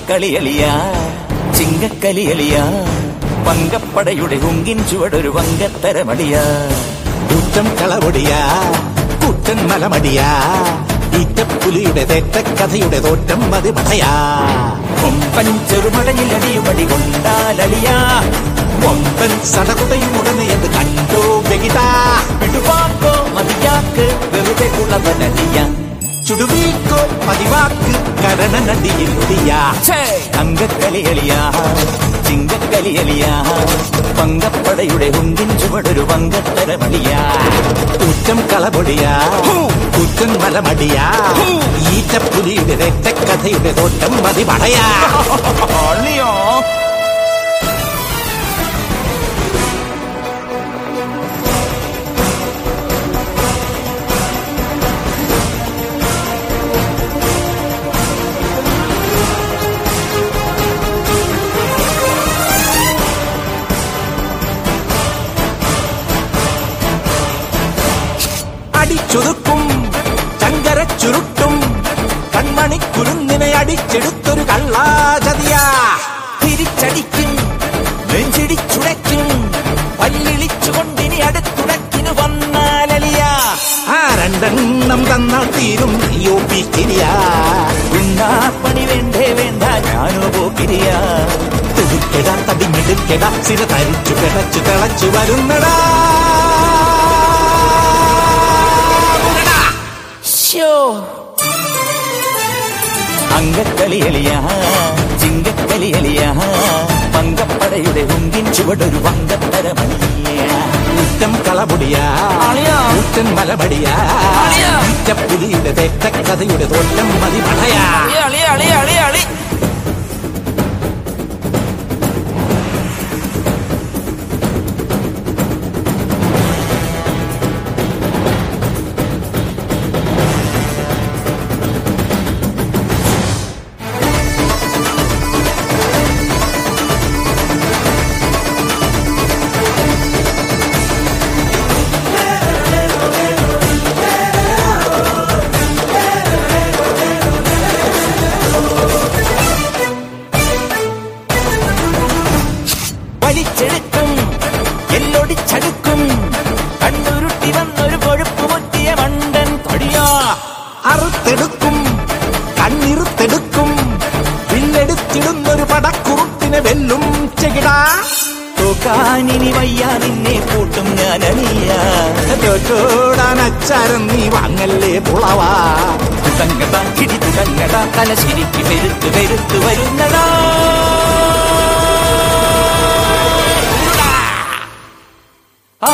അങ്കക്കളിയലിയ ചിങ്കക്കലിയലിയ പങ്കപ്പടയുടെ ഹുങ്കിൻ ചുവടൊരു വങ്കത്തരമടിയ കുറ്റം കളവൊടിയാ കുറ്റൻ മലമടിയാ ഈറ്റപ്പുലിയുടെ തെറ്റക്കഥയുടെ തോറ്റം മതി മടയാ കൊമ്പൻ ചെറുമടയിൽ അടിയുപടി കൊണ്ടാലലിയ കൊമ്പൻ സടകുടയും ഉടനെ എന്ന് കണ്ടോ വെകിതാ വിടുവാക്കോ മതിയാക്ക് വെറുതെ ഉള്ളവനലിയ ചുടുവീക്കോ പതിവാക്ക് കരണനടിയിൽ ഒടിയാ അങ്കക്കളിയലിയ ചിങ്കക്കലിയലിയ പങ്കപ്പടയുടെ ഹുങ്കിൻ ചുവടൊരു വങ്കത്തരമടിയ കുറ്റം കളപൊടിയാ കുറ്റൻ മലമടിയാ ഈറ്റപ്പുലിയുടെ തെറ്റക്കഥയുടെ തോറ്റം മതി മടയാ അളിയോ അടിച്ചൊതുക്കും ചങ്കര ചുരുട്ടും കൺമണിക്കുരുന്നിനെ അടിച്ചെടുത്തൊരു കള്ളാചതിയാ തിരിച്ചടിക്കും നെഞ്ചിടിച്ചുടയ്ക്കും പല്ലിളിച്ചുകൊണ്ടിനി അടുത്തുടക്കിന് വന്നാലലിയ ആ രണ്ടെണ്ണം തന്നാൽ തീരും നീയോ പീക്കിരിയാ പണി വേണ്ടേ വേണ്ട ഞാനോ പോക്കിരിയ തുടിക്കെട തടിഞ്ഞെടുക്കെട സിര തരിച്ചു കിടച്ചു തിളച്ചു വരുന്നടാ അങ്കക്കളിയലിയ ചിങ്കക്കളിയലിയ പങ്കപ്പടയുടെ ഹുങ്കിൻ ചുവടൊരു വങ്കത്തരമണിയ കുറ്റം കളപൊടിയാ അളിയാ. കുറ്റൻ മലപടിയാ അളിയാ. പുലിയുടെ തെറ്റക്കഥയുടെ തോറ്റം മതി മടയാ അളി അളി അളി അളി വലിച്ചെടുക്കും എല്ലൊടിച്ചടുക്കും കണ്ണുരുട്ടി വന്നൊരു കൊഴുപ്പ് മുറ്റിയ മണ്ടൻ തൊടിയോ അറുത്തെടുക്കും കണ്ണിറുത്തെടുക്കും വില്ലെടുത്തിടുന്നൊരു പടക്കുറുട്ടിനെ വെല്ലും ചെകിടാ തോക്കാനിനി വയ്യ നിന്നെ കൂട്ടും ഞാൻ അണിയ ചോടാൻ അച്ചാരം നീ വാങ്ങല്ലേ പുളവാ തുതങ്ങട കിടി തുതങ്ങട തലശിരിക്ക് പെരുത്ത് പെരുത്ത് വരുന്നടാ ആ,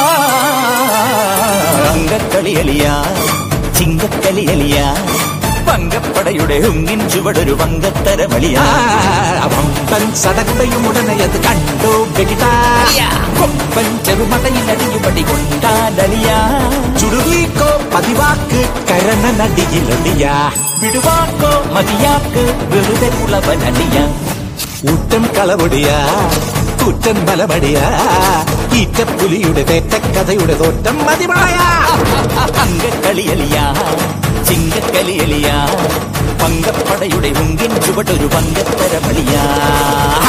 അങ്കക്കളിയലിയ ചിങ്കക്കളിയലിയ പങ്കപ്പടയുടെ ഹുങ്ങിൻ ചുവടൊരു വങ്കത്തരമളിയ വമ്പൻ സടകുടയും ഉടനെ അത് കണ്ടോ വെകിടാ കൊമ്പൻ ചെറുമടയിൽ അടിയുപടി കൊണ്ടാലലിയ ചുടുവീക്കോ പതിവാക്ക് കരണനടിയിലൊടിയാ വിടുവാക്കോ മതിയാക്ക് വെറുതെ ഉളവനടിയ ഊറ്റം കളപൊടിയാ കുറ്റൻ മലമടിയാ ഈറ്റപ്പുലിയുടെ തെറ്റക്കഥയുടെ തോറ്റം മതിമളയാ അങ്കക്കളിയലിയ ചിങ്കക്കളിയലിയ പങ്കപ്പടയുടെ ഹുങ്കിൻ ചുവടൊരു പങ്കത്തരമളിയ